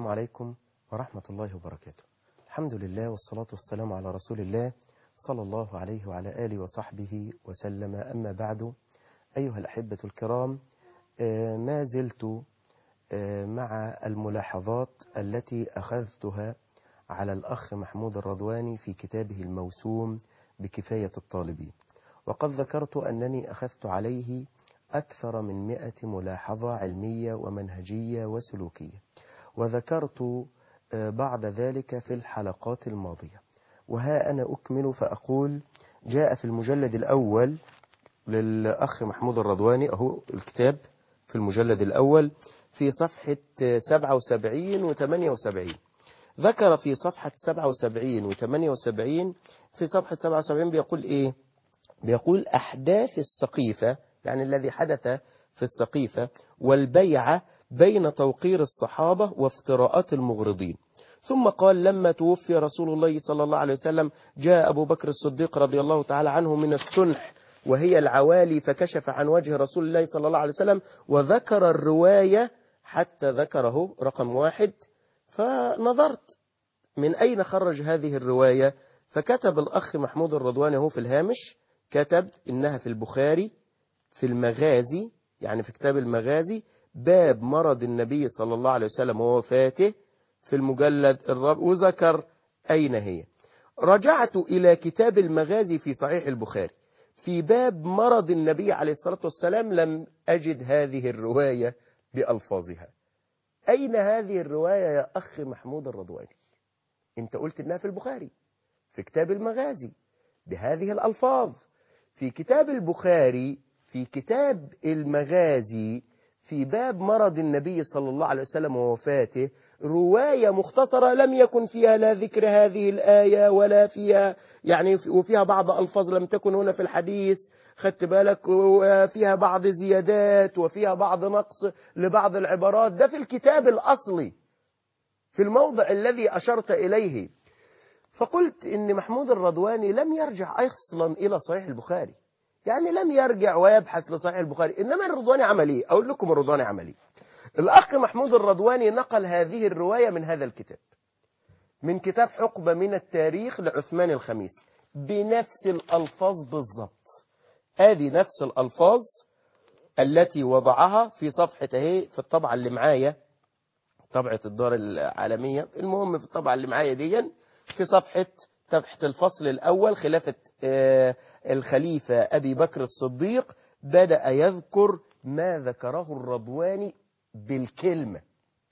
عليكم ورحمة الله وبركاته الحمد لله والصلاة والسلام على رسول الله صلى الله عليه وعلى آله وصحبه وسلم أما بعد أيها الأحبة الكرام آه، ما زلت آه، مع الملاحظات التي أخذتها على الأخ محمود الرضواني في كتابه الموسوم بكفاية الطالبين وقد ذكرت أنني أخذت عليه أكثر من مئة ملاحظة علمية ومنهجية وسلوكية وذكرت آه، بعد ذلك في الحلقات الماضية وها أنا أكمل فأقول جاء في المجلد الأول للأخ محمود الرضواني أهو الكتاب في المجلد الأول في صفحة 77 و 78 ذكر في صفحة 77 و 78 في صفحة 77 بيقول إيه بيقول أحداث السقيفة يعني الذي حدث في السقيفة والبيعة بين توقير الصحابة وافتراءات المغرضين ثم قال لما توفي رسول الله صلى الله عليه وسلم جاء أبو بكر الصديق رضي الله تعالى عنه من السنح وهي العوالي فكشف عن وجه رسول الله صلى الله عليه وسلم وذكر الرواية حتى ذكره رقم واحد فنظرت من أين خرج هذه الرواية فكتب الأخ محمود الرضواني هو في الهامش كتب إنها في البخاري في المغازي يعني في كتاب المغازي باب مرض النبي صلى الله عليه وسلم ووفاته في المجلد الرابع وذكر أين هي رجعت إلى كتاب المغازي في صحيح البخاري في باب مرض النبي عليه الصلاة والسلام لم أجد هذه الرواية بألفاظها أين هذه الرواية يا أخ محمود الرضواني أنت قلت إنها في البخاري في كتاب المغازي بهذه الألفاظ في كتاب البخاري في كتاب المغازي في باب مرض النبي صلى الله عليه وسلم ووفاته رواية مختصرة لم يكن فيها لا ذكر هذه الآية ولا فيها يعني وفيها بعض ألفاظ لم تكن هنا في الحديث خدت بالك وفيها بعض زيادات وفيها بعض نقص لبعض العبارات ده في الكتاب الأصلي في الموضع الذي أشرت إليه فقلت إن محمود الرضواني لم يرجع أصلا إلى صحيح البخاري يعني لم يرجع ويبحث لصحيح البخاري إنما الرضواني عمل إيه أقول لكم الرضواني عمل إيه الأخ محمود الرضواني نقل هذه الرواية من هذا الكتاب من كتاب حقبة من التاريخ لعثمان الخميس بنفس الألفاظ بالضبط هذه نفس الألفاظ التي وضعها في صفحة اهي في الطبعة اللي معايا طبعة الدار العالمية المهم في الطبعة اللي معايا دي في صفحة تحت الفصل الأول خلافة آه الخليفة أبي بكر الصديق بدأ يذكر ما ذكره الرضواني بالكلمة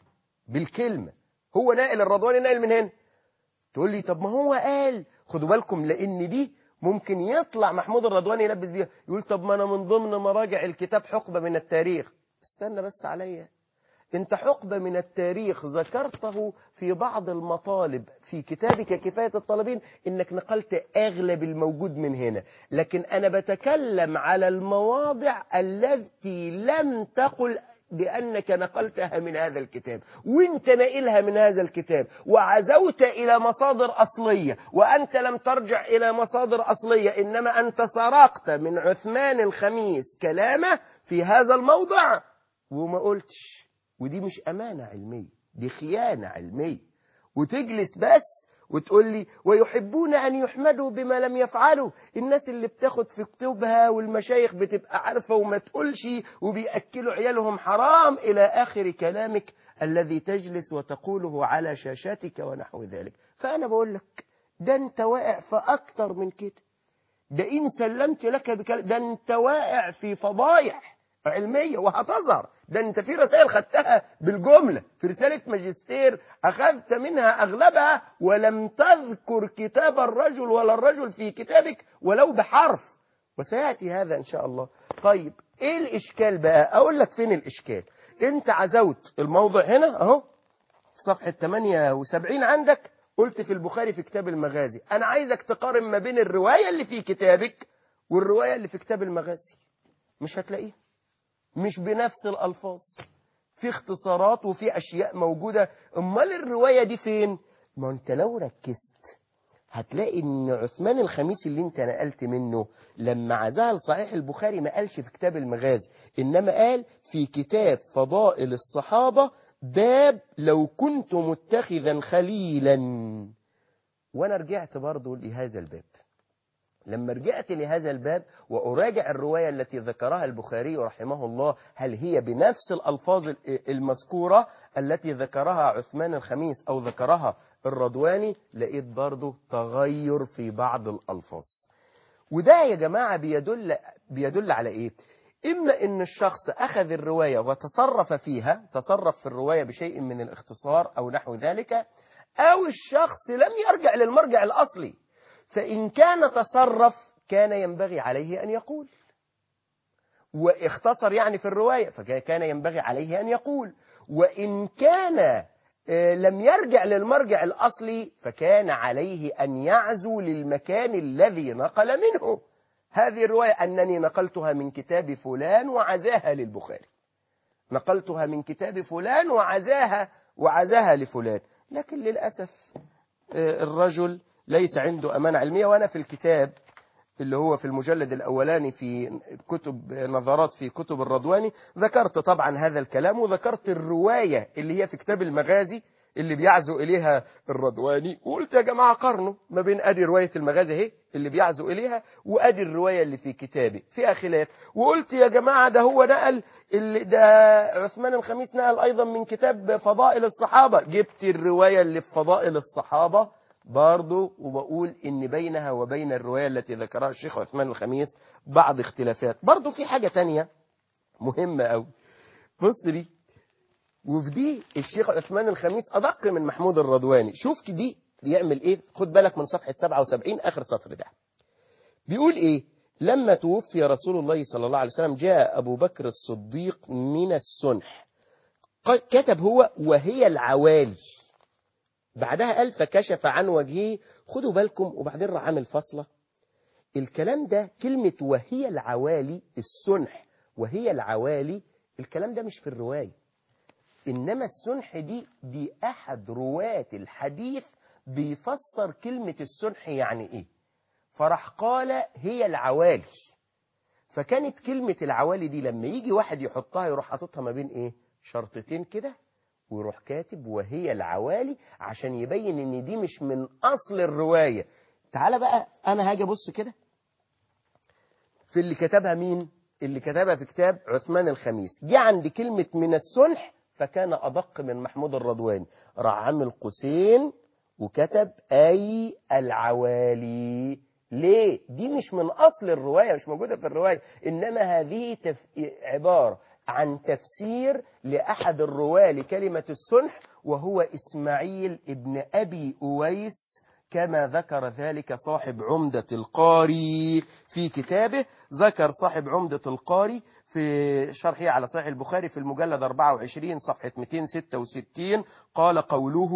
بالكلمة هو ناقل الرضواني ناقل من هنا تقول لي طب ما هو قال خدوا بالكم لأن دي ممكن يطلع محمود الرضواني يلبس بيها يقول طب ما أنا من ضمن مراجع الكتاب حقبة من التاريخ استنى بس عليا انت حقبة من التاريخ ذكرته في بعض المطالب في كتابك كفاية الطالبين انك نقلت اغلب الموجود من هنا لكن انا بتكلم على المواضع التي لم تقل بأنك نقلتها من هذا الكتاب وانت نقلها من هذا الكتاب وعزوت إلى مصادر أصلية وأنت لم ترجع إلى مصادر أصلية إنما أنت سرقت من عثمان الخميس كلامه في هذا الموضع وما قلتش ودي مش أمانة علمية دي خيانة علمية وتجلس بس وتقول لي ويحبون أن يحمدوا بما لم يفعلوا الناس اللي بتاخد في كتبها والمشايخ بتبقى عارفة وما تقولش وبيأكلوا عيالهم حرام إلى آخر كلامك الذي تجلس وتقوله على شاشاتك ونحو ذلك فأنا بقول لك ده أنت واقع في أكتر من كده ده إن سلمت لك بكلام ده أنت واقع في فضايح علمية وهتظهر ده انت في رسائل خدتها بالجملة في رسالة ماجستير أخذت منها أغلبها ولم تذكر كتاب الرجل ولا الرجل في كتابك ولو بحرف وسيأتي هذا إن شاء الله طيب إيه الإشكال بقى أقول لك فين الإشكال أنت عزوت الموضع هنا أهو في صفحة 78 عندك قلت في البخاري في كتاب المغازي أنا عايزك تقارن ما بين الرواية اللي في كتابك والرواية اللي في كتاب المغازي مش هتلاقيها مش بنفس الألفاظ في اختصارات وفي أشياء موجودة أمال الرواية دي فين ما أنت لو ركزت هتلاقي ان عثمان الخميسي اللي انت نقلت منه لما عزاها لصحيح البخاري ما قالش في كتاب المغازي انما قال في كتاب فضائل الصحابة باب لو كنت متخذا خليلا وانا رجعت برضو لهذا الباب لما رجعت لهذا الباب وأراجع الرواية التي ذكرها البخاري رحمه الله هل هي بنفس الألفاظ المذكورة التي ذكرها عثمان الخميس أو ذكرها الرضواني لقيت برضو تغير في بعض الألفاظ وده يا جماعة بيدل, بيدل على إيه إما إن الشخص أخذ الرواية وتصرف فيها تصرف في الرواية بشيء من الاختصار أو نحو ذلك أو الشخص لم يرجع للمرجع الأصلي فإن كان تصرف كان ينبغي عليه أن يقول واختصر يعني في الرواية فكان ينبغي عليه أن يقول وإن كان لم يرجع للمرجع الأصلي فكان عليه أن يعزو للمكان الذي نقل منه هذه الرواية أنني نقلتها من كتاب فلان وعزاها للبخاري نقلتها من كتاب فلان وعزاها وعزاها لفلان لكن للأسف الرجل ليس عنده أمانة علمية وأنا في الكتاب اللي هو في المجلد الأولاني في كتب نظرات في كتب الرضواني ذكرت طبعا هذا الكلام وذكرت الرواية اللي هي في كتاب المغازي اللي بيعزو إليها الرضواني وقلت يا جماعة قارنوا ما بين أدي رواية المغازي اهي اللي بيعزو إليها وأدي الرواية اللي في كتابي فيها خلاف وقلت يا جماعة ده هو نقل اللي ده عثمان الخميس نقل أيضا من كتاب فضائل الصحابة جبت الرواية اللي في فضائل الصحابة برضو وبقول ان بينها وبين الرواية التي ذكرها الشيخ عثمان الخميس بعض اختلافات برضو في حاجة تانية مهمة قوي بص لي وفي دي الشيخ عثمان الخميس أدق من محمود الرضواني شوف دي بيعمل ايه خد بالك من صفحة 77 آخر سطر ده بيقول ايه لما توفي رسول الله صلى الله عليه وسلم جاء أبو بكر الصديق من السنح كتب هو وهي العوالي بعدها قال فكشف عن وجهه خدوا بالكم وبعدين راح عامل فاصله الكلام ده كلمة وهي العوالي السنح وهي العوالي الكلام ده مش في الرواية إنما السنح دي دي أحد رواة الحديث بيفسر كلمة السنح يعني إيه فراح قال هي العوالي فكانت كلمة العوالي دي لما يجي واحد يحطها يروح حاططها ما بين إيه شرطتين كده ويروح كاتب وهي العوالي عشان يبين ان دي مش من اصل الرواية تعال بقى انا هاجي ابص كده في اللي كتبها مين اللي كتبها في كتاب عثمان الخميس جه عند كلمة من السنح فكان ادق من محمود الرضواني راح عامل قوسين وكتب اي العوالي ليه دي مش من اصل الرواية مش موجودة في الرواية انما هذه تف... عبارة عن تفسير لأحد الرواة لكلمة السنح وهو إسماعيل ابن أبي أويس كما ذكر ذلك صاحب عمدة القاري في كتابه ذكر صاحب عمدة القاري في شرحه على صحيح البخاري في المجلد 24 صفحة 266 قال قوله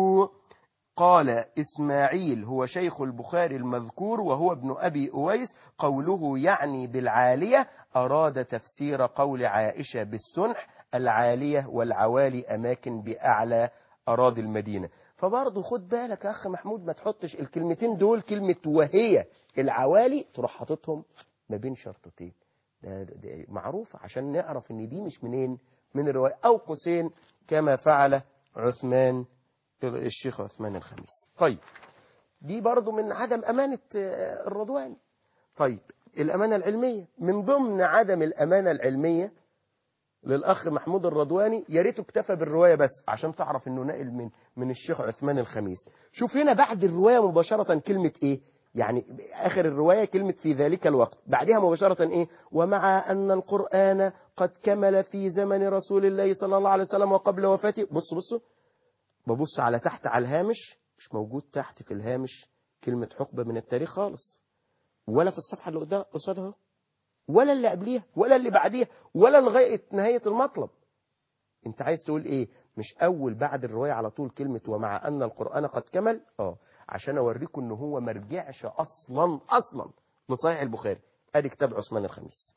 قال إسماعيل هو شيخ البخاري المذكور وهو ابن أبي أويس قوله يعني بالعالية أراد تفسير قول عائشة بالسنح العالية والعوالي أماكن بأعلى أراضي المدينة فبرضه خد بالك يا أخ محمود ما تحطش الكلمتين دول كلمة وهي العوالي تروح حاططهم ما بين شرطتين ده, ده معروفة عشان نعرف ان دي مش منين من الرواية أو قوسين كما فعل عثمان الشيخ عثمان الخميس طيب دي برضو من عدم أمانة الرضواني طيب الأمانة العلمية من ضمن عدم الأمانة العلمية للأخ محمود الرضواني يا ريته اكتفى بالرواية بس عشان تعرف انه نقل من من الشيخ عثمان الخميس شوف هنا بعد الرواية مباشرة كلمة ايه يعني آخر الرواية كلمة في ذلك الوقت بعدها مباشرة إيه ومع أن القرآن قد كمل في زمن رسول الله صلى الله عليه وسلم وقبل وفاته بص بصوا ببص على تحت على الهامش مش موجود تحت في الهامش كلمة حقبة من التاريخ خالص ولا في الصفحة اللي قدام قصادها ولا اللي قبليها ولا اللي بعديها ولا لغاية نهاية المطلب انت عايز تقول ايه مش اول بعد الرواية على طول كلمة ومع ان القرآن قد كمل اه عشان اوريكم ان هو مرجعش اصلا اصلا لصحيح البخاري ادي كتاب عثمان الخميس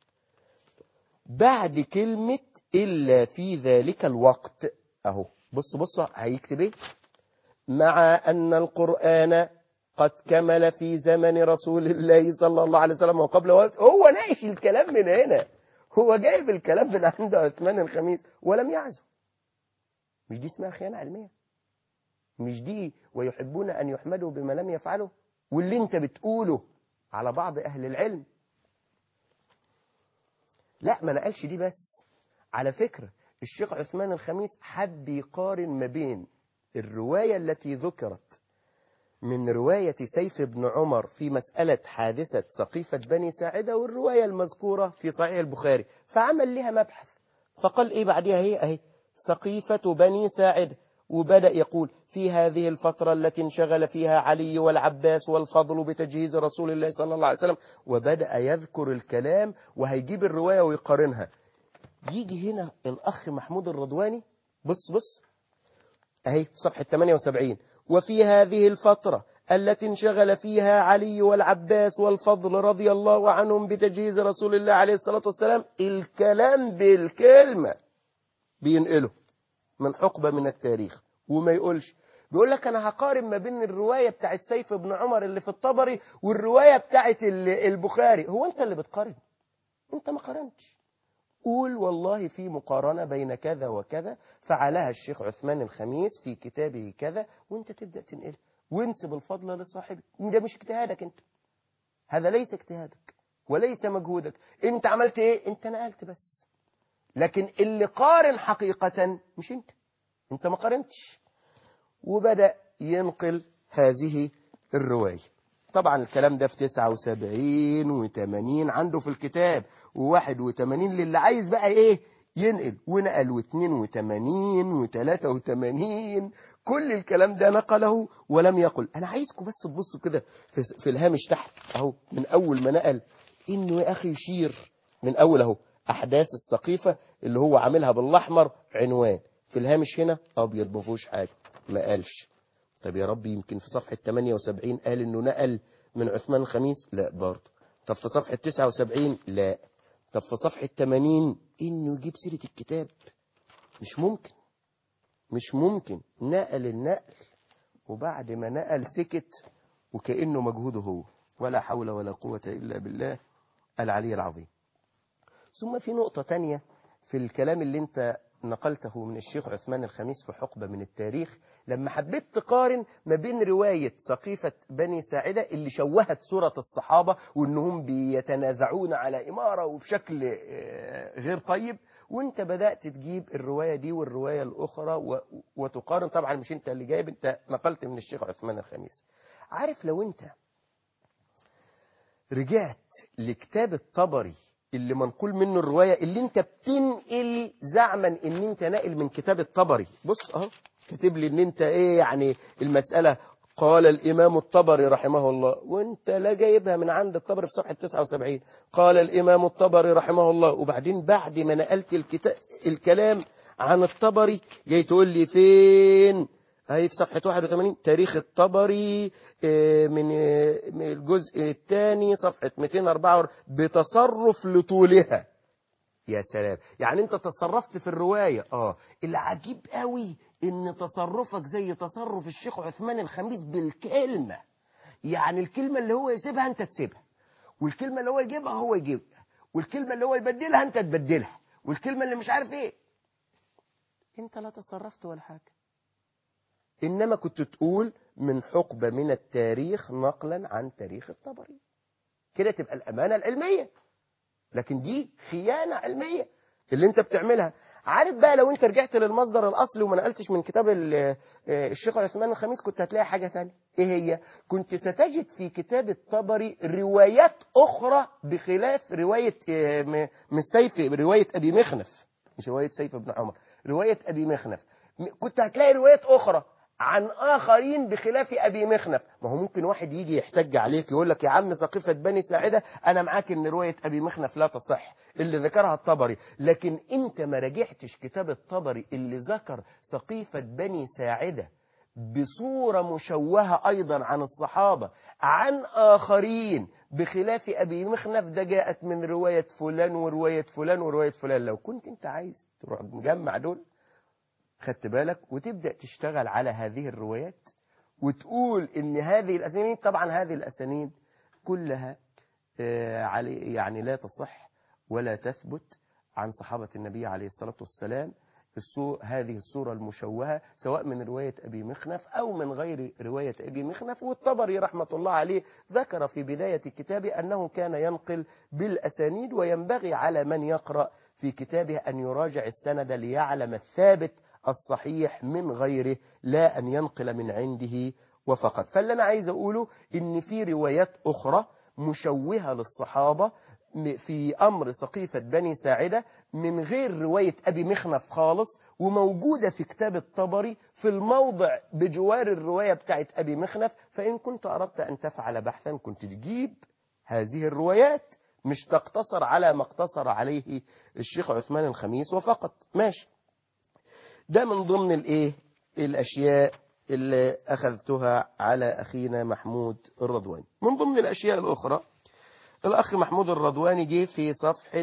بعد كلمة الا في ذلك الوقت اهو بص بص هيكتب ايه مع ان القرآن قد كمل في زمن رسول الله صلى الله عليه وسلم وقبل وقت هو ناقش الكلام من هنا هو جايب الكلام من عند عثمان الخميس ولم يعزه مش دي اسمها خيانة علمية مش دي ويحبون أن يحمدوا بما لم يفعلوا واللي انت بتقوله على بعض أهل العلم لا ما نقلش دي بس على فكرة الشيخ عثمان الخميس حب يقارن ما بين الرواية التي ذكرت من رواية سيف بن عمر في مسألة حادثة سقيفة بني ساعدة والرواية المذكورة في صحيح البخاري فعمل لها مبحث فقال ايه بعدها هي اهي سقيفة بني ساعدة وبدأ يقول في هذه الفترة التي انشغل فيها علي والعباس والفضل بتجهيز رسول الله صلى الله عليه وسلم وبدأ يذكر الكلام وهيجيب الرواية ويقارنها يجي هنا الأخ محمود الرضواني بص بص أهي صفحة 78 وفي هذه الفترة التي انشغل فيها علي والعباس والفضل رضي الله عنهم بتجهيز رسول الله عليه الصلاة والسلام الكلام بالكلمة بينقله من حقبة من التاريخ وما يقولش بيقول لك أنا هقارن ما بين الرواية بتاعت سيف بن عمر اللي في الطبري والرواية بتاعت البخاري هو أنت اللي بتقارن أنت ما قارنتش قول والله في مقارنة بين كذا وكذا فعلها الشيخ عثمان الخميس في كتابه كذا وانت تبدأ تنقل وانسب الفضل لصاحبه ده مش اجتهادك انت هذا ليس اجتهادك وليس مجهودك انت عملت ايه انت نقلت بس لكن اللي قارن حقيقة مش انت انت ما قارنتش وبدأ ينقل هذه الرواية طبعا الكلام ده في 79 و80 عنده في الكتاب و81 للي عايز بقى ايه ينقل ونقل و82 و83 كل الكلام ده نقله ولم يقل انا عايزكم بس تبصوا كده في, في الهامش تحت اهو من اول ما نقل انه يا اخي يشير من اول اهو احداث السقيفة اللي هو عاملها بالاحمر عنوان في الهامش هنا ابيض ما فيهوش حاجه ما قالش طب يا رب يمكن في صفحة 78 قال انه نقل من عثمان الخميس لا برضه طب في صفحة 79 لا طب في صفحة 80 انه يجيب سيرة الكتاب مش ممكن مش ممكن نقل النقل وبعد ما نقل سكت وكأنه مجهوده هو ولا حول ولا قوة إلا بالله العلي العظيم ثم في نقطة تانية في الكلام اللي انت نقلته من الشيخ عثمان الخميس في حقبة من التاريخ لما حبيت تقارن ما بين رواية سقيفة بني ساعدة اللي شوهت صورة الصحابة وانهم بيتنازعون على إمارة وبشكل غير طيب وانت بدأت تجيب الرواية دي والرواية الأخرى وتقارن طبعا مش انت اللي جايب انت نقلت من الشيخ عثمان الخميس عارف لو انت رجعت لكتاب الطبري اللي منقول منه الرواية اللي انت بتنقل زعما ان انت ناقل من كتاب الطبري بص اهو كاتب لي ان انت ايه يعني المسألة قال الامام الطبري رحمه الله وانت لا جايبها من عند الطبري في صفحة 79 قال الامام الطبري رحمه الله وبعدين بعد ما نقلت الكتاب الكلام عن الطبري جاي تقول لي فين هي في صفحة 81 تاريخ الطبري من الجزء الثاني صفحة 204 بتصرف لطولها يا سلام يعني انت تصرفت في الرواية اه العجيب قوي ان تصرفك زي تصرف الشيخ عثمان الخميس بالكلمة يعني الكلمة اللي هو يسيبها انت تسيبها والكلمة اللي هو يجيبها هو يجيبها والكلمة اللي هو يبدلها انت تبدلها والكلمة اللي مش عارف ايه انت لا تصرفت ولا حاجة إنما كنت تقول من حقبة من التاريخ نقلا عن تاريخ الطبري كده تبقى الأمانة العلمية لكن دي خيانة علمية اللي انت بتعملها عارف بقى لو انت رجعت للمصدر الأصلي وما نقلتش من كتاب الشيخ عثمان الخميس كنت هتلاقي حاجة تانية ايه هي كنت ستجد في كتاب الطبري روايات أخرى بخلاف رواية مش سيف رواية أبي مخنف مش رواية سيف بن عمر رواية أبي مخنف كنت هتلاقي روايات أخرى عن آخرين بخلاف أبي مخنف ما هو ممكن واحد يجي يحتج عليك يقول لك يا عم سقيفة بني ساعدة أنا معاك إن رواية أبي مخنف لا تصح اللي ذكرها الطبري لكن أنت ما رجعتش كتاب الطبري اللي ذكر سقيفة بني ساعدة بصورة مشوهة أيضا عن الصحابة عن آخرين بخلاف أبي مخنف ده جاءت من رواية فلان ورواية فلان ورواية فلان لو كنت أنت عايز تروح مجمع دول خدت بالك وتبدأ تشتغل على هذه الروايات وتقول ان هذه الأسانيد طبعا هذه الأسانيد كلها يعني لا تصح ولا تثبت عن صحابة النبي عليه الصلاة والسلام السو... هذه الصورة المشوهة سواء من رواية أبي مخنف أو من غير رواية أبي مخنف والطبري رحمة الله عليه ذكر في بداية كتابه أنه كان ينقل بالأسانيد وينبغي على من يقرأ في كتابه أن يراجع السند ليعلم الثابت الصحيح من غيره لا أن ينقل من عنده وفقط فاللي أنا عايز أقوله إن في روايات أخرى مشوهة للصحابة في أمر سقيفة بني ساعدة من غير رواية أبي مخنف خالص وموجودة في كتاب الطبري في الموضع بجوار الرواية بتاعت أبي مخنف فإن كنت أردت أن تفعل بحثا كنت تجيب هذه الروايات مش تقتصر على ما اقتصر عليه الشيخ عثمان الخميس وفقط ماشي ده من ضمن الايه الاشياء اللي اخذتها على اخينا محمود الرضواني من ضمن الاشياء الاخرى الاخ محمود الرضواني جه في صفحة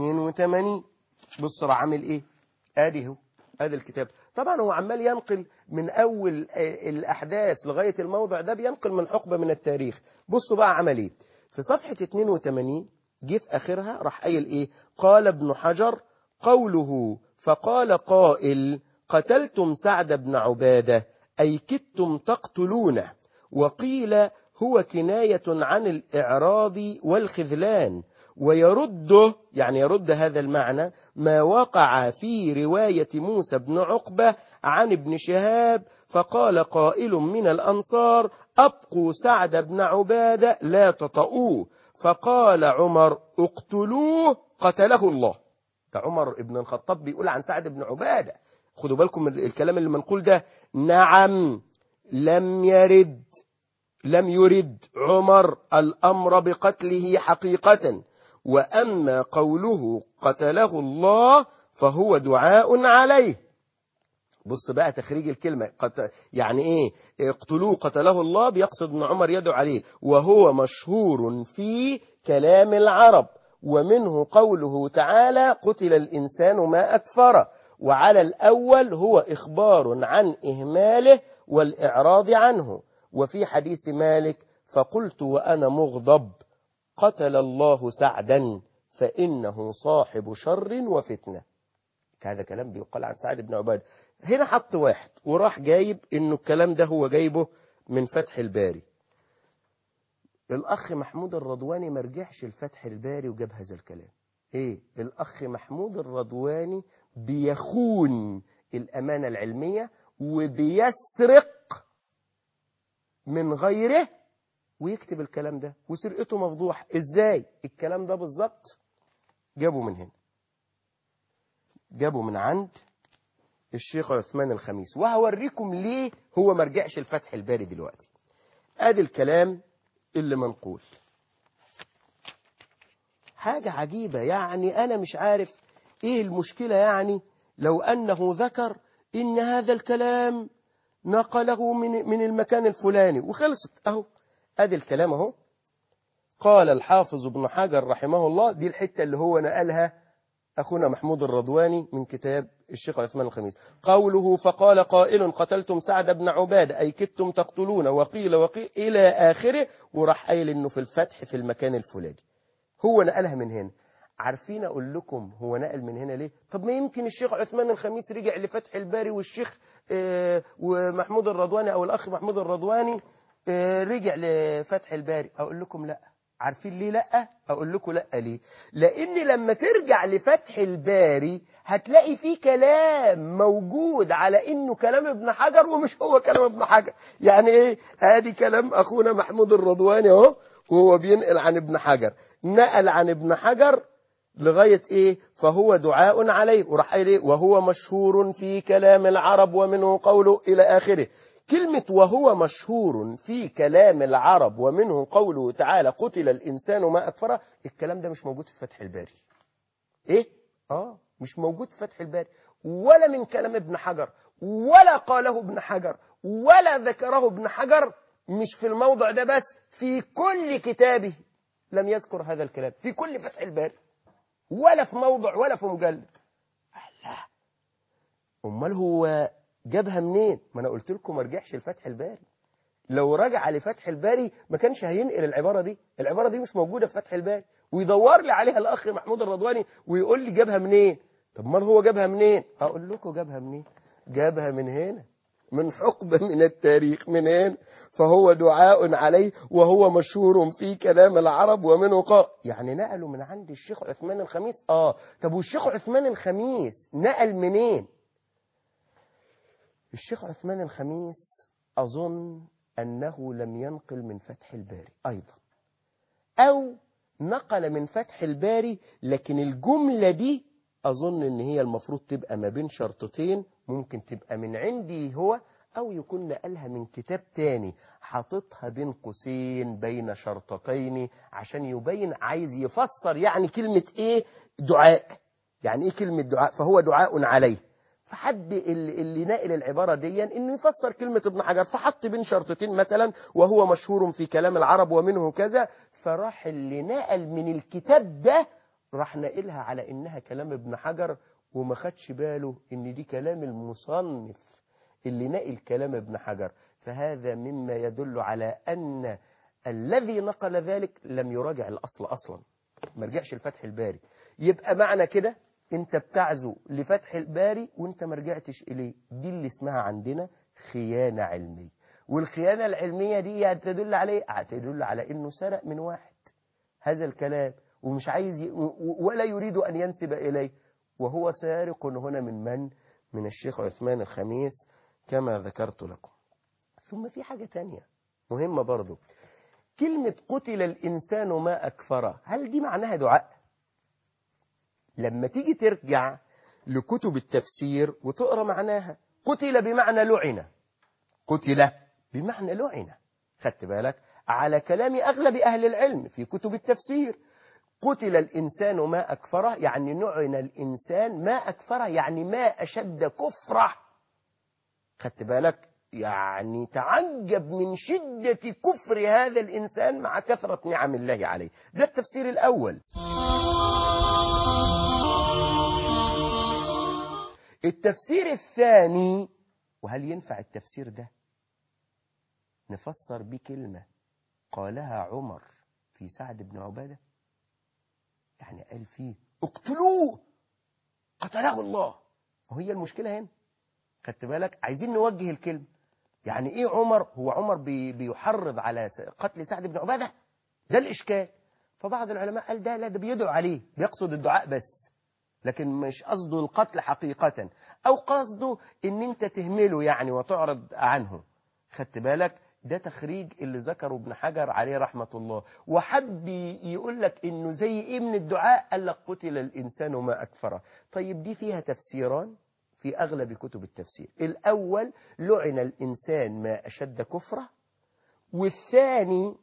82 بص راح عامل ايه ادي هو ادي الكتاب طبعا هو عمال ينقل من اول الاحداث لغاية الموضع ده بينقل من حقبة من التاريخ بصوا بقى عمل ايه في صفحة 82 جه في اخرها راح قايل ايه قال ابن حجر قوله فقال قائل قتلتم سعد بن عبادة أي كدتم تقتلونه وقيل هو كناية عن الإعراض والخذلان ويرده يعني يرد هذا المعنى ما وقع في رواية موسى بن عقبة عن ابن شهاب فقال قائل من الأنصار أبقوا سعد بن عبادة لا تطؤوه فقال عمر اقتلوه قتله الله ده عمر بن الخطاب بيقول عن سعد بن عبادة خدوا بالكم من الكلام اللي منقول ده نعم لم يرد لم يرد عمر الأمر بقتله حقيقة وأما قوله قتله الله فهو دعاء عليه بص بقى تخريج الكلمة قت... يعني ايه اقتلوه قتله الله بيقصد ان عمر يدعو عليه وهو مشهور في كلام العرب ومنه قوله تعالى قتل الإنسان ما أكفره وعلى الأول هو إخبار عن إهماله والإعراض عنه وفي حديث مالك فقلت وأنا مغضب قتل الله سعدا فإنه صاحب شر وفتنة هذا كلام بيقال عن سعد بن عباد هنا حط واحد وراح جايب انه الكلام ده هو جايبه من فتح الباري الأخ محمود الرضواني ما رجعش الفتح الباري وجاب هذا الكلام ايه الأخ محمود الرضواني بيخون الأمانة العلمية وبيسرق من غيره ويكتب الكلام ده وسرقته مفضوح ازاي الكلام ده بالظبط جابه من هنا جابه من عند الشيخ عثمان الخميس وهوريكم ليه هو ما رجعش الفتح الباري دلوقتي ادي الكلام اللي منقول حاجة عجيبة يعني أنا مش عارف إيه المشكلة يعني لو أنه ذكر إن هذا الكلام نقله من, من المكان الفلاني وخلصت أهو أدي الكلام أهو قال الحافظ ابن حجر رحمه الله دي الحتة اللي هو نقلها أخونا محمود الرضواني من كتاب الشيخ عثمان الخميس قوله فقال قائل قتلتم سعد بن عباد أي كدتم تقتلون وقيل وقيل إلى آخره وراح قايل إنه في الفتح في المكان الفلاني هو نقلها من هنا عارفين أقول لكم هو نقل من هنا ليه طب ما يمكن الشيخ عثمان الخميس رجع لفتح الباري والشيخ آه ومحمود الرضواني أو الأخ محمود الرضواني آه رجع لفتح الباري أقول لكم لأ عارفين ليه لا اقول لكم لا ليه لان لما ترجع لفتح الباري هتلاقي فيه كلام موجود على انه كلام ابن حجر ومش هو كلام ابن حجر يعني ايه ادي كلام اخونا محمود الرضواني اهو وهو بينقل عن ابن حجر نقل عن ابن حجر لغاية ايه فهو دعاء عليه وراح قايل ايه وهو مشهور في كلام العرب ومنه قوله الى اخره كلمة وهو مشهور في كلام العرب ومنه قوله تعالى قتل الإنسان ما أكفره الكلام ده مش موجود في فتح الباري إيه؟ آه مش موجود في فتح الباري ولا من كلام ابن حجر ولا قاله ابن حجر ولا ذكره ابن حجر مش في الموضع ده بس في كل كتابه لم يذكر هذا الكلام في كل فتح الباري ولا في موضع ولا في مجلد الله أمال هو جابها منين ما انا قلت لكم ما رجعش لفتح الباري لو رجع لفتح الباري ما كانش هينقل العبارة دي العبارة دي مش موجودة في فتح الباري ويدور لي عليها الأخ محمود الرضواني ويقول لي جابها منين طب ما هو جابها منين اقول لكم جابها منين جابها من هنا من حقبة من التاريخ من هنا فهو دعاء عليه وهو مشهور في كلام العرب ومنه قال يعني نقلوا من عند الشيخ عثمان الخميس اه طب والشيخ عثمان الخميس نقل منين الشيخ عثمان الخميس أظن أنه لم ينقل من فتح الباري أيضا أو نقل من فتح الباري لكن الجملة دي أظن أن هي المفروض تبقى ما بين شرطتين ممكن تبقى من عندي هو أو يكون نقلها من كتاب تاني حاططها بين قوسين بين شرطتين عشان يبين عايز يفسر يعني كلمة إيه دعاء يعني إيه كلمة دعاء فهو دعاء عليه فحد اللي, اللي ناقل العبارة دي انه يفسر كلمة ابن حجر فحط بين شرطتين مثلا وهو مشهور في كلام العرب ومنه كذا فراح اللي نقل من الكتاب ده راح ناقلها على انها كلام ابن حجر وما خدش باله ان دي كلام المصنف اللي نقل كلام ابن حجر فهذا مما يدل على ان الذي نقل ذلك لم يراجع الاصل اصلا ما رجعش لفتح الباري يبقى معنى كده انت بتعزو لفتح الباري وانت ما رجعتش اليه دي اللي اسمها عندنا خيانة علمية والخيانة العلمية دي تدل عليه تدل على انه سرق من واحد هذا الكلام ومش عايز ي... ولا يريد ان ينسب اليه وهو سارق هنا من من من الشيخ عثمان الخميس كما ذكرت لكم ثم في حاجة تانية مهمة برضو كلمة قتل الإنسان ما أكفره هل دي معناها دعاء لما تيجي ترجع لكتب التفسير وتقرا معناها قتل بمعنى لعن قتل بمعنى لعن خدت بالك على كلام أغلب أهل العلم في كتب التفسير قتل الإنسان ما أكفره يعني نعن الإنسان ما أكفره يعني ما أشد كفره خدت بالك يعني تعجب من شدة كفر هذا الإنسان مع كثرة نعم الله عليه ده التفسير الأول التفسير الثاني وهل ينفع التفسير ده نفسر بيه كلمة قالها عمر في سعد بن عبادة يعني قال فيه اقتلوه قتله الله وهي المشكلة هنا خدت بالك عايزين نوجه الكلمة يعني ايه عمر هو عمر بي بيحرض على قتل سعد بن عبادة ده الإشكال فبعض العلماء قال ده لا ده بيدعو عليه بيقصد الدعاء بس لكن مش قصده القتل حقيقة أو قصده إن أنت تهمله يعني وتعرض عنه خدت بالك ده تخريج اللي ذكره ابن حجر عليه رحمة الله وحب يقول لك إنه زي إيه من الدعاء قال لك قتل الإنسان ما أكفره طيب دي فيها تفسيران في أغلب كتب التفسير الأول لعن الإنسان ما أشد كفره والثاني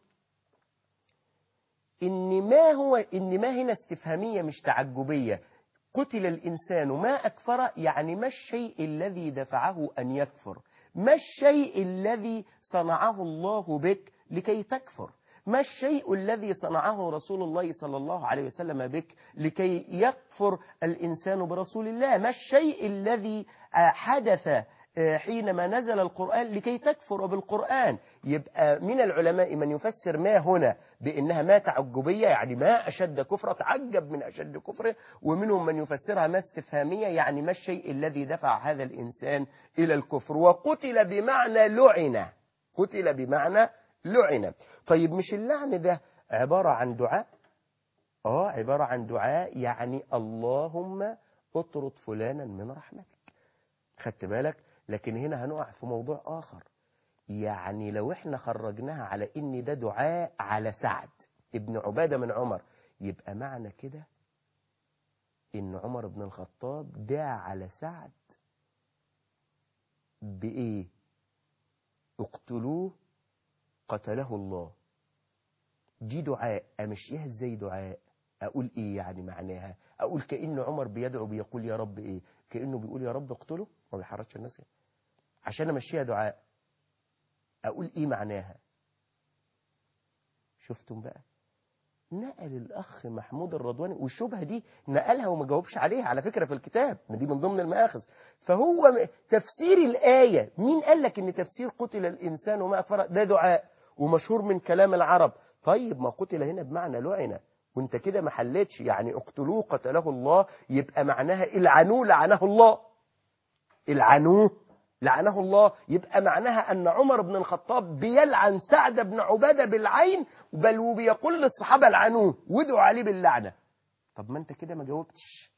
إن ما هو إن ما هنا استفهامية مش تعجبية قتل الإنسان ما أكفر يعني ما الشيء الذي دفعه أن يكفر ما الشيء الذي صنعه الله بك لكي تكفر ما الشيء الذي صنعه رسول الله صلى الله عليه وسلم بك لكي يكفر الإنسان برسول الله ما الشيء الذي حدث حينما نزل القرآن لكي تكفر بالقرآن يبقى من العلماء من يفسر ما هنا بأنها ما تعجبية يعني ما أشد كفر تعجب من أشد كفره ومنهم من يفسرها ما استفهامية يعني ما الشيء الذي دفع هذا الإنسان إلى الكفر وقتل بمعنى لعن قتل بمعنى لعن طيب مش اللعن ده عبارة عن دعاء آه عبارة عن دعاء يعني اللهم اطرد فلانا من رحمتك خدت بالك لكن هنا هنقع في موضوع آخر يعني لو احنا خرجناها على ان ده دعاء على سعد ابن عبادة من عمر يبقى معنى كده ان عمر بن الخطاب دعا على سعد بإيه اقتلوه قتله الله دي دعاء امشيها ازاي دعاء اقول ايه يعني معناها اقول كأن عمر بيدعو بيقول يا رب ايه كأنه بيقول يا رب اقتله ما بيحركش الناس يعني. عشان امشيها دعاء اقول ايه معناها شفتم بقى نقل الاخ محمود الرضواني والشبهه دي نقلها وما جاوبش عليها على فكره في الكتاب ما دي من ضمن المآخذ فهو تفسير الايه مين قال لك ان تفسير قتل الانسان وما اكفر ده دعاء ومشهور من كلام العرب طيب ما قتل هنا بمعنى لعن وانت كده ما حلتش يعني اقتلوه قتله الله يبقى معناها العنوه لعنه الله العنوه لعنه الله يبقى معناها أن عمر بن الخطاب بيلعن سعد بن عبادة بالعين بل وبيقول للصحابة لعنوه وادعوا عليه باللعنة طب ما انت كده ما جاوبتش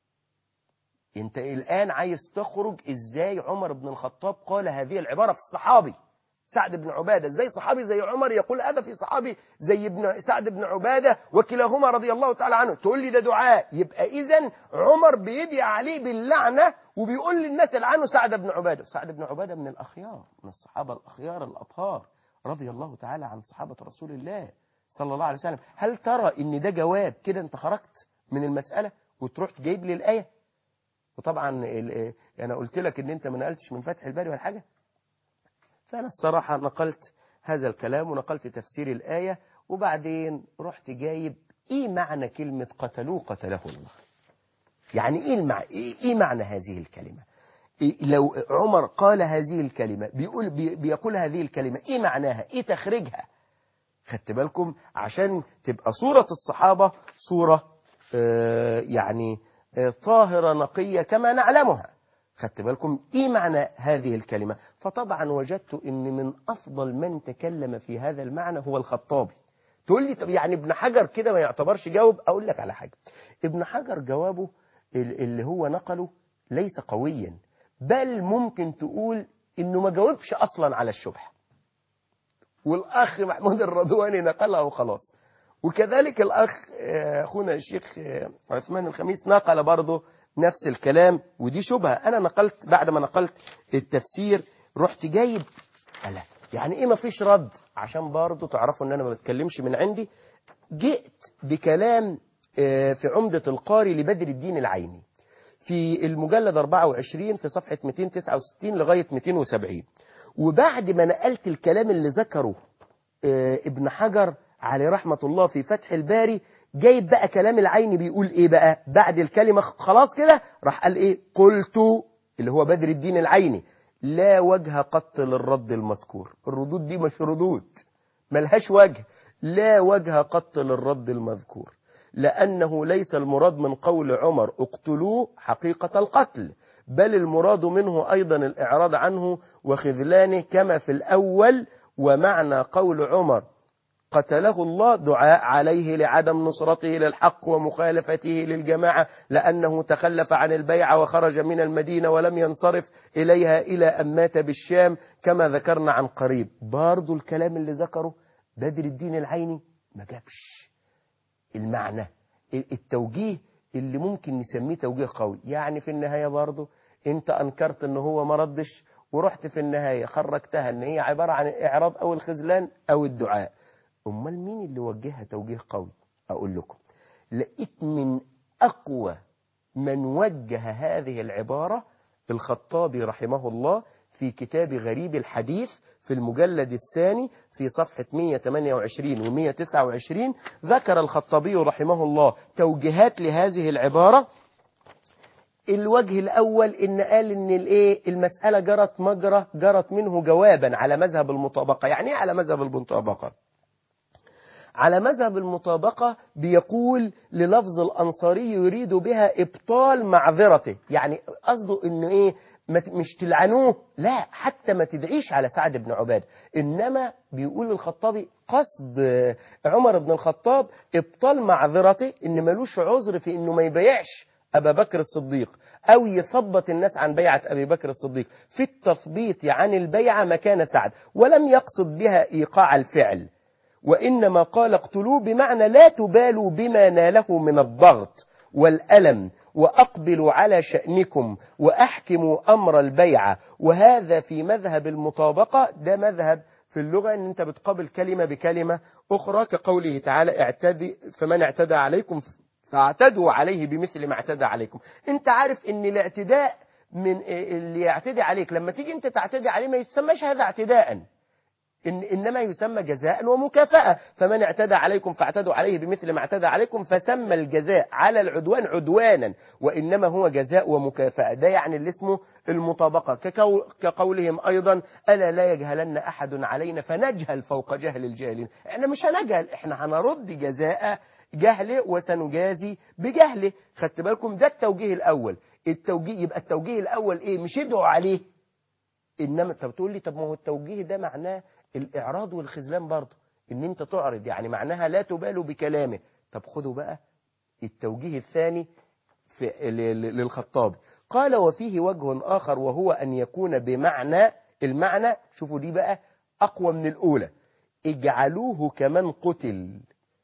انت الآن عايز تخرج ازاي عمر بن الخطاب قال هذه العبارة في الصحابي سعد بن عبادة ازاي صحابي زي عمر يقول هذا في صحابي زي ابن سعد بن عبادة وكلاهما رضي الله تعالى عنه تقول لي ده دعاء يبقى إذا عمر بيدعي عليه باللعنة وبيقول للناس العنه سعد بن عبادة سعد بن عبادة من الأخيار من الصحابة الأخيار الأطهار رضي الله تعالى عن صحابة رسول الله صلى الله عليه وسلم هل ترى ان ده جواب كده انت خرجت من المسألة وتروح جايب لي الآية وطبعا ال- انا قلت لك ان انت ما نقلتش من فتح الباري ولا حاجة فأنا الصراحة نقلت هذا الكلام ونقلت تفسير الآية وبعدين رحت جايب إيه معنى كلمة قتلوه قتله الله يعني إيه, المع... إيه معنى هذه الكلمة إيه لو عمر قال هذه الكلمة بيقول بي... بيقول هذه الكلمة إيه معناها إيه تخرجها خدت بالكم عشان تبقى صورة الصحابة صورة آه يعني آه طاهرة نقية كما نعلمها خدت بالكم ايه معنى هذه الكلمة فطبعا وجدت ان من افضل من تكلم في هذا المعنى هو الخطابي تقول لي طب يعني ابن حجر كده ما يعتبرش جاوب اقول لك على حاجة ابن حجر جوابه اللي هو نقله ليس قويا بل ممكن تقول انه ما جاوبش اصلا على الشبهة والاخ محمود الرضواني نقلها وخلاص وكذلك الاخ اخونا الشيخ عثمان الخميس نقل برضه نفس الكلام ودي شبهة أنا نقلت بعد ما نقلت التفسير رحت جايب ألا يعني إيه ما فيش رد عشان برضو تعرفوا أن أنا ما بتكلمش من عندي جئت بكلام في عمدة القاري لبدر الدين العيني في المجلد 24 في صفحة 269 لغاية 270 وبعد ما نقلت الكلام اللي ذكره ابن حجر عليه رحمة الله في فتح الباري جايب بقى كلام العين بيقول ايه بقى بعد الكلمة خلاص كده راح قال ايه قلت اللي هو بدر الدين العيني لا وجه قط للرد المذكور الردود دي مش ردود ملهاش وجه لا وجه قط للرد المذكور لأنه ليس المراد من قول عمر اقتلوه حقيقة القتل بل المراد منه أيضا الإعراض عنه وخذلانه كما في الأول ومعنى قول عمر قتله الله دعاء عليه لعدم نصرته للحق ومخالفته للجماعة لأنه تخلف عن البيعة وخرج من المدينة ولم ينصرف إليها إلى أن مات بالشام كما ذكرنا عن قريب برضو الكلام اللي ذكره بدر الدين العيني ما جابش المعنى التوجيه اللي ممكن نسميه توجيه قوي يعني في النهاية برضو انت أنكرت ان هو ما ردش ورحت في النهاية خرجتها ان هي عبارة عن الإعراض أو الخذلان أو الدعاء أمال مين اللي وجهها توجيه قوي أقول لكم لقيت من أقوى من وجه هذه العبارة الخطابي رحمه الله في كتاب غريب الحديث في المجلد الثاني في صفحة 128 و 129 ذكر الخطابي رحمه الله توجيهات لهذه العبارة الوجه الأول إن قال إن الإيه المسألة جرت مجرى جرت منه جوابا على مذهب المطابقة يعني إيه على مذهب المطابقة على مذهب المطابقة بيقول للفظ الأنصاري يريد بها إبطال معذرته يعني قصده إنه إيه مش تلعنوه لا حتى ما تدعيش على سعد بن عباد إنما بيقول الخطابي قصد عمر بن الخطاب إبطال معذرته إن ملوش عذر في إنه ما يبيعش أبا بكر الصديق أو يثبت الناس عن بيعة أبي بكر الصديق في التثبيط عن البيعة مكان سعد ولم يقصد بها إيقاع الفعل وإنما قال اقتلوه بمعنى لا تبالوا بما ناله من الضغط والألم وأقبلوا على شأنكم وأحكموا أمر البيعة وهذا في مذهب المطابقة ده مذهب في اللغة أن أنت بتقابل كلمة بكلمة أخرى كقوله تعالى اعتدي فمن اعتدى عليكم فاعتدوا عليه بمثل ما اعتدى عليكم أنت عارف أن الاعتداء من اللي يعتدي عليك لما تيجي أنت تعتدي عليه ما يتسمىش هذا اعتداءً إن إنما يسمى جزاء ومكافأة فمن اعتدى عليكم فاعتدوا عليه بمثل ما اعتدى عليكم فسمى الجزاء على العدوان عدوانا وإنما هو جزاء ومكافأة ده يعني اللي اسمه المطابقة كقول كقولهم أيضا ألا لا يجهلن أحد علينا فنجهل فوق جهل الجاهلين احنا مش هنجهل احنا هنرد جزاء جهله وسنجازي بجهله خدت بالكم ده التوجيه الأول التوجيه يبقى التوجيه الأول إيه مش ادعوا عليه إنما طب تقول لي طب ما هو التوجيه ده معناه الإعراض والخذلان برضه إن أنت تعرض يعني معناها لا تبالوا بكلامه طب خدوا بقى التوجيه الثاني في ل- ل- للخطابي قال وفيه وجه آخر وهو أن يكون بمعنى المعنى شوفوا دي بقى أقوى من الأولى اجعلوه كمن قتل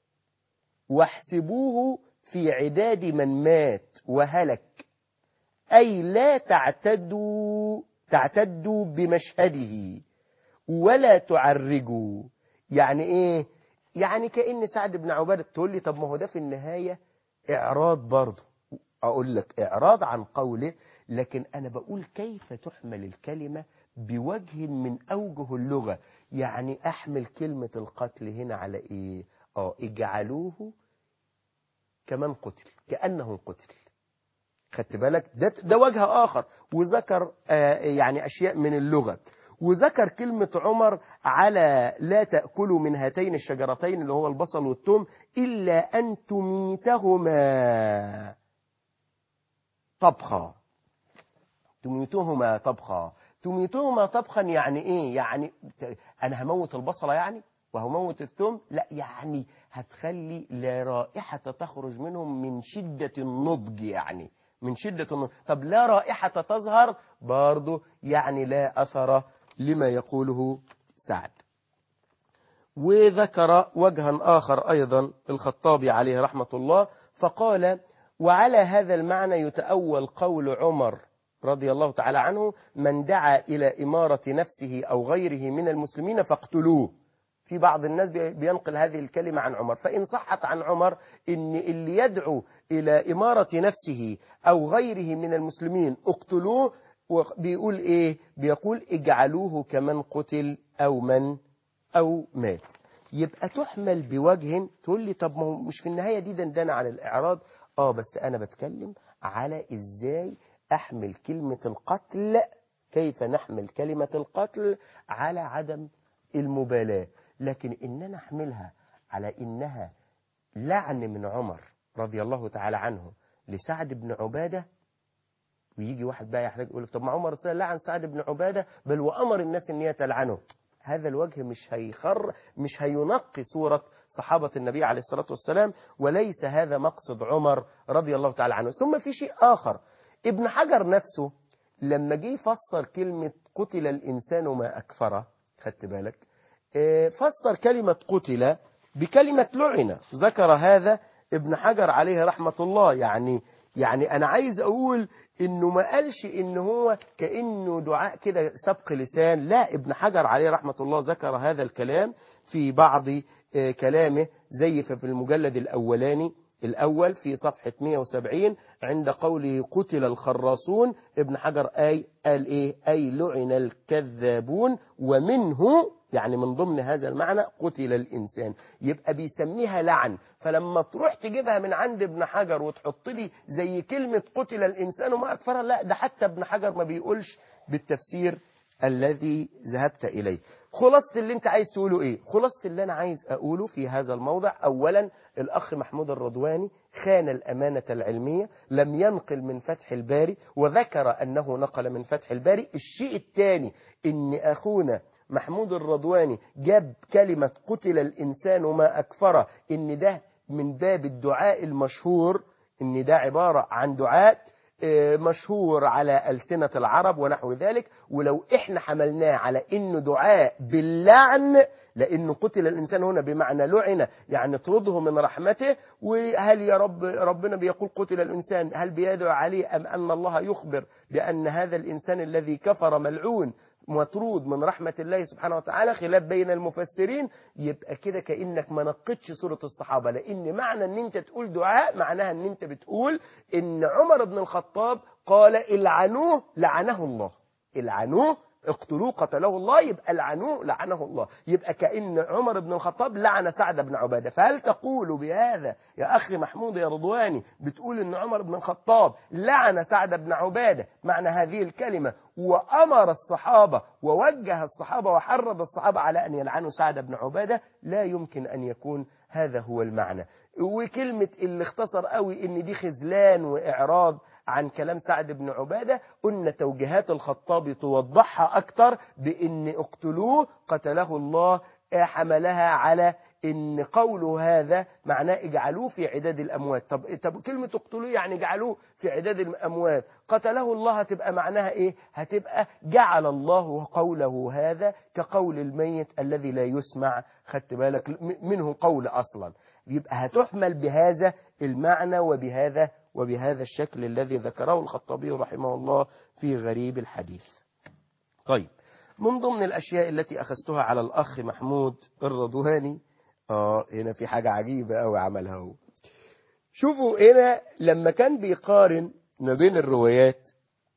واحسبوه في عداد من مات وهلك أي لا تعتدوا تعتدوا بمشهده ولا تعرجوا يعني ايه يعني كأن سعد بن عبادة تقول لي طب ما هو ده في النهاية إعراض برضه أقول لك إعراض عن قوله لكن أنا بقول كيف تحمل الكلمة بوجه من أوجه اللغة يعني أحمل كلمة القتل هنا على إيه آه اجعلوه كمن قتل كأنه قتل خدت بالك ده, ده وجه آخر وذكر آه يعني أشياء من اللغة وذكر كلمة عمر على لا تأكلوا من هاتين الشجرتين اللي هو البصل والثوم إلا أن تميتهما طبخا تميتهما طبخا تميتهما طبخا يعني ايه يعني انا هموت البصلة يعني وهموت الثوم لا يعني هتخلي لا رائحة تخرج منهم من شدة النضج يعني من شدة النضج طب لا رائحة تظهر برضو يعني لا أثر لما يقوله سعد وذكر وجها آخر أيضا الخطابي عليه رحمة الله فقال وعلى هذا المعنى يتأول قول عمر رضي الله تعالى عنه من دعا إلى إمارة نفسه أو غيره من المسلمين فاقتلوه في بعض الناس بينقل هذه الكلمة عن عمر فإن صحت عن عمر إن اللي يدعو إلى إمارة نفسه أو غيره من المسلمين اقتلوه بيقول إيه بيقول اجعلوه كمن قتل أو من أو مات يبقى تحمل بوجه تقول لي طب ما هو مش في النهاية دي دندنة على الإعراض آه بس أنا بتكلم على إزاي أحمل كلمة القتل كيف نحمل كلمة القتل على عدم المبالاة لكن إن أنا أحملها على إنها لعن من عمر رضي الله تعالى عنه لسعد بن عبادة ويجي واحد بقى يحرج يقول لك طب ما عمر لعن سعد بن عبادة بل وأمر الناس إن هي تلعنه هذا الوجه مش هيخر مش هينقي صورة صحابة النبي عليه الصلاة والسلام وليس هذا مقصد عمر رضي الله تعالى عنه ثم في شيء آخر ابن حجر نفسه لما جه يفسر كلمة قتل الإنسان ما أكفره خدت بالك فسر كلمة قتل بكلمة لعن ذكر هذا ابن حجر عليه رحمة الله يعني يعني أنا عايز أقول إنه ما قالش إن هو كأنه دعاء كده سبق لسان لا ابن حجر عليه رحمة الله ذكر هذا الكلام في بعض كلامه زي في المجلد الأولاني الأول في صفحة 170 عند قوله قتل الخراصون ابن حجر أي قال إيه أي لعن الكذابون ومنه يعني من ضمن هذا المعنى قتل الإنسان يبقى بيسميها لعن فلما تروح تجيبها من عند ابن حجر وتحط لي زي كلمة قتل الإنسان وما أكفرها لا ده حتى ابن حجر ما بيقولش بالتفسير الذي ذهبت إليه خلاصة اللي انت عايز تقوله ايه خلاصة اللي انا عايز اقوله في هذا الموضع اولا الاخ محمود الرضواني خان الامانة العلمية لم ينقل من فتح الباري وذكر انه نقل من فتح الباري الشيء الثاني ان اخونا محمود الرضواني جاب كلمة قتل الانسان ما اكفره ان ده من باب الدعاء المشهور ان ده عبارة عن دعاء مشهور على ألسنة العرب ونحو ذلك ولو إحنا حملناه على إنه دعاء باللعن لأنه قتل الإنسان هنا بمعنى لعن يعني اطرده من رحمته وهل يا رب ربنا بيقول قتل الإنسان هل بيدعو عليه أم أن الله يخبر بأن هذا الإنسان الذي كفر ملعون مطرود من رحمة الله سبحانه وتعالى خلاف بين المفسرين يبقى كده كأنك ما نقتش سورة الصحابة لأن معنى أن أنت تقول دعاء معناها أن أنت بتقول أن عمر بن الخطاب قال العنوه لعنه الله العنوه اقتلوه قتله الله يبقى لعنوه لعنه الله يبقى كأن عمر بن الخطاب لعن سعد بن عبادة فهل تقول بهذا يا أخي محمود يا رضواني بتقول أن عمر بن الخطاب لعن سعد بن عبادة معنى هذه الكلمة وأمر الصحابة ووجه الصحابة وحرض الصحابة على أن يلعنوا سعد بن عبادة لا يمكن أن يكون هذا هو المعنى وكلمة اللي اختصر قوي ان دي خذلان واعراض عن كلام سعد بن عبادة قلنا توجيهات الخطابي توضحها اكتر بان اقتلوه قتله الله حملها على ان قوله هذا معناه اجعلوه في عداد الاموات طب طب كلمه اقتلوه يعني اجعلوه في عداد الاموات قتله الله هتبقى معناها ايه هتبقى جعل الله قوله هذا كقول الميت الذي لا يسمع خدت بالك منه قول اصلا يبقى هتحمل بهذا المعنى وبهذا وبهذا الشكل الذي ذكره الخطابي رحمه الله في غريب الحديث طيب من ضمن الأشياء التي أخذتها على الأخ محمود الرضواني آه هنا في حاجة عجيبة أوي عملها هو شوفوا هنا لما كان بيقارن ما بين الروايات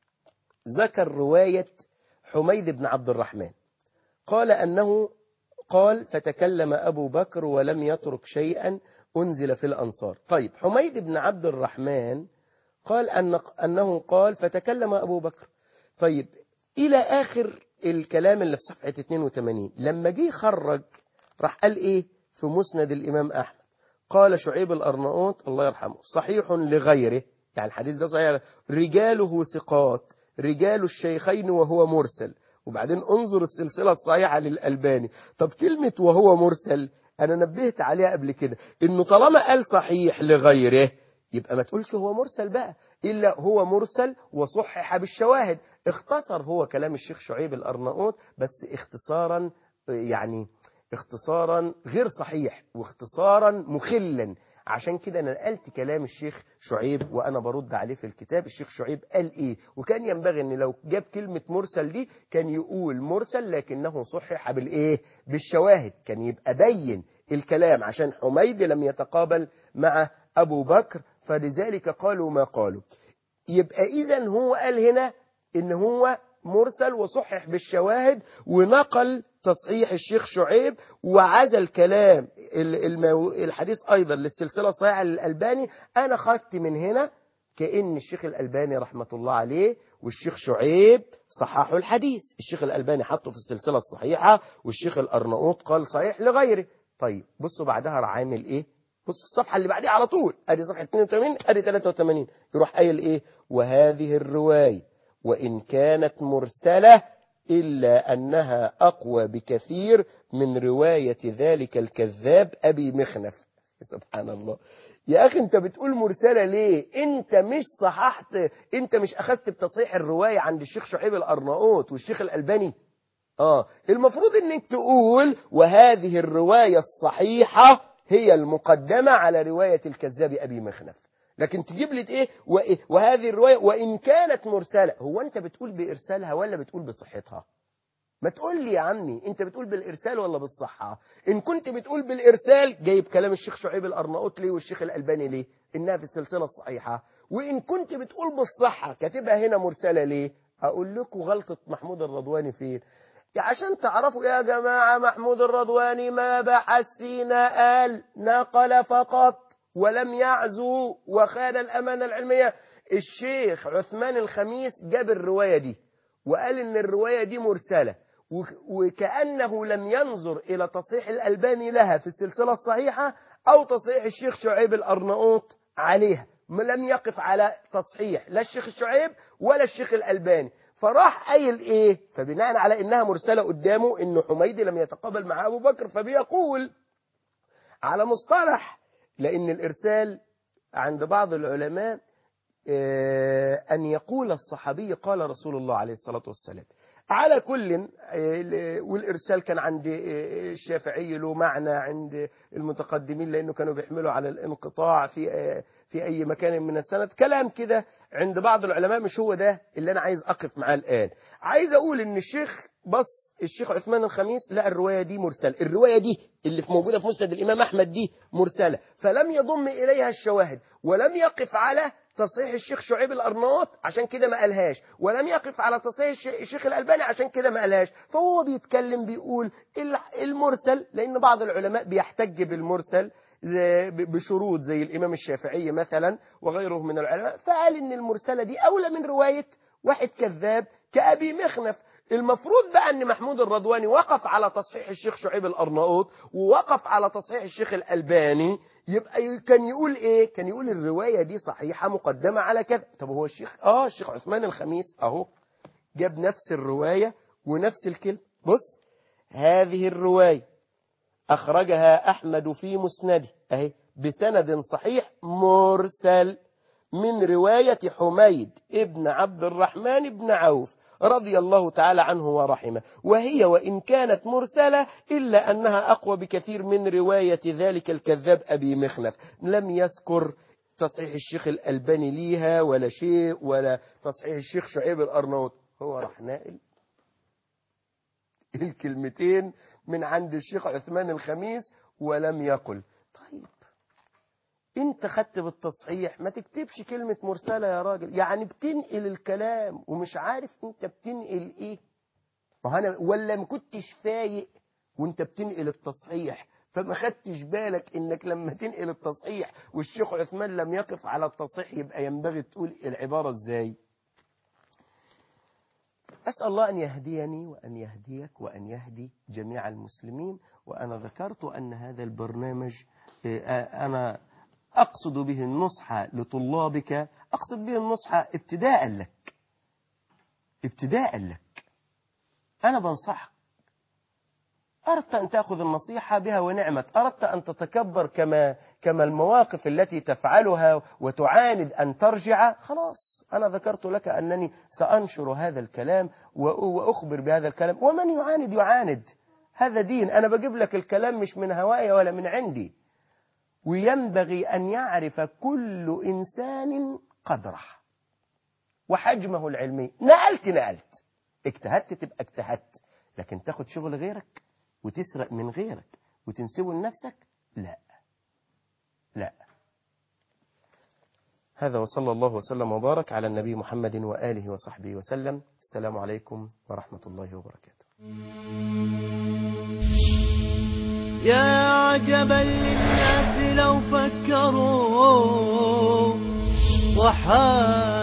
ذكر رواية حميد بن عبد الرحمن قال أنه قال فتكلم أبو بكر ولم يترك شيئا أنزل في الأنصار طيب حميد بن عبد الرحمن قال أن أنه قال فتكلم أبو بكر طيب إلى آخر الكلام اللي في صفحة 82 لما جه خرج راح قال إيه في مسند الإمام أحمد قال شعيب الأرناؤوط الله يرحمه صحيح لغيره يعني الحديث ده صحيح رجاله ثقات رجال الشيخين وهو مرسل وبعدين انظر السلسلة الصحيحة للألباني طب كلمة وهو مرسل أنا نبهت عليها قبل كده إنه طالما قال صحيح لغيره يبقى ما تقولش هو مرسل بقى إلا هو مرسل وصحح بالشواهد اختصر هو كلام الشيخ شعيب الأرناؤوط بس اختصارا يعني اختصارا غير صحيح واختصارا مخلا عشان كده انا نقلت كلام الشيخ شعيب وانا برد عليه في الكتاب الشيخ شعيب قال ايه وكان ينبغي ان لو جاب كلمة مرسل دي كان يقول مرسل لكنه صحح بالايه بالشواهد كان يبقى بين الكلام عشان حميد لم يتقابل مع ابو بكر فلذلك قالوا ما قالوا يبقى اذا هو قال هنا ان هو مرسل وصحح بالشواهد ونقل تصحيح الشيخ شعيب وعزل كلام الحديث أيضا للسلسلة الصحيحة للألباني أنا خدت من هنا كأن الشيخ الألباني رحمة الله عليه والشيخ شعيب صححوا الحديث الشيخ الألباني حطه في السلسلة الصحيحة والشيخ الأرناؤوط قال صحيح لغيره طيب بصوا بعدها راح عامل إيه بص الصفحة اللي بعديها على طول ادي صفحة 82 ادي 83 يروح قايل ايه وهذه الرواية وإن كانت مرسلة إلا أنها أقوى بكثير من رواية ذلك الكذاب أبي مخنف سبحان الله يا أخي أنت بتقول مرسلة ليه أنت مش صححت أنت مش أخذت بتصحيح الرواية عند الشيخ شعيب الأرناؤوط والشيخ الألباني آه المفروض أنك تقول وهذه الرواية الصحيحة هي المقدمة على رواية الكذاب أبي مخنف لكن تجيب لي ايه وهذه الرواية وإن كانت مرسلة هو أنت بتقول بإرسالها ولا بتقول بصحتها ما تقول لي يا عمي أنت بتقول بالإرسال ولا بالصحة إن كنت بتقول بالإرسال جايب كلام الشيخ شعيب الأرناؤوط ليه والشيخ الألباني ليه إنها في السلسلة الصحيحة وإن كنت بتقول بالصحة كاتبها هنا مرسلة ليه أقول لكم غلطة محمود الرضواني فين عشان تعرفوا يا جماعة محمود الرضواني ما بحسينا قال نقل فقط ولم يعزو وخان الأمانة العلمية الشيخ عثمان الخميس جاب الرواية دي وقال إن الرواية دي مرسلة وكأنه لم ينظر إلى تصحيح الألباني لها في السلسلة الصحيحة أو تصحيح الشيخ شعيب الأرناؤوط عليها لم يقف على تصحيح لا الشيخ شعيب ولا الشيخ الألباني فراح قايل ايه فبناء على انها مرسله قدامه ان حميدي لم يتقابل مع ابو بكر فبيقول على مصطلح لان الارسال عند بعض العلماء ان يقول الصحابي قال رسول الله عليه الصلاه والسلام على كل والإرسال كان عند الشافعي له معنى عند المتقدمين لأنه كانوا بيحملوا على الانقطاع في في أي مكان من السند كلام كده عند بعض العلماء مش هو ده اللي أنا عايز أقف معاه الآن عايز أقول إن الشيخ بص الشيخ عثمان الخميس لا الرواية دي مرسلة الرواية دي اللي موجودة في مسند الإمام أحمد دي مرسلة فلم يضم إليها الشواهد ولم يقف على تصحيح الشيخ شعيب الأرناؤوط عشان كده ما قالهاش ولم يقف على تصحيح الشيخ الألباني عشان كده ما قالهاش فهو بيتكلم بيقول المرسل لأن بعض العلماء بيحتج بالمرسل بشروط زي الإمام الشافعي مثلا وغيره من العلماء فقال إن المرسلة دي أولى من رواية واحد كذاب كأبي مخنف المفروض بقى ان محمود الرضواني وقف على تصحيح الشيخ شعيب الارناؤوط ووقف على تصحيح الشيخ الالباني يبقى كان يقول ايه كان يقول الروايه دي صحيحه مقدمه على كذا طب هو الشيخ اه الشيخ عثمان الخميس اهو جاب نفس الروايه ونفس الكلمه بص هذه الروايه اخرجها احمد في مسنده اهي بسند صحيح مرسل من روايه حميد ابن عبد الرحمن بن عوف رضي الله تعالى عنه ورحمه وهي وإن كانت مرسلة إلا أنها أقوى بكثير من رواية ذلك الكذاب أبي مخنف لم يذكر تصحيح الشيخ الألباني ليها ولا شيء ولا تصحيح الشيخ شعيب الأرناؤوط هو راح نائل الكلمتين من عند الشيخ عثمان الخميس ولم يقل طيب انت خدت بالتصحيح ما تكتبش كلمة مرسلة يا راجل يعني بتنقل الكلام ومش عارف انت بتنقل ايه ما انا ولا ما كنتش فايق وانت بتنقل التصحيح فما خدتش بالك انك لما تنقل التصحيح والشيخ عثمان لم يقف على التصحيح يبقى ينبغي تقول العبارة ازاي أسأل الله أن يهديني وأن يهديك وأن يهدي جميع المسلمين وأنا ذكرت أن هذا البرنامج أنا أقصد به النصح لطلابك أقصد به النصح ابتداء لك ابتداء لك أنا بنصحك أردت أن تأخذ النصيحة بها ونعمت أردت أن تتكبر كما, كما المواقف التي تفعلها وتعاند أن ترجع خلاص أنا ذكرت لك أنني سأنشر هذا الكلام وأخبر بهذا الكلام ومن يعاند يعاند هذا دين أنا بجيب لك الكلام مش من هوايا ولا من عندي وينبغي أن يعرف كل إنسان قدره وحجمه العلمي نقلت نقلت اجتهدت تبقى اجتهدت لكن تاخد شغل غيرك وتسرق من غيرك وتنسبه لنفسك لا لا هذا وصلى الله وسلم وبارك على النبي محمد وآله وصحبه وسلم السلام عليكم ورحمة الله وبركاته يا عجبا للناس لو فكروا وحال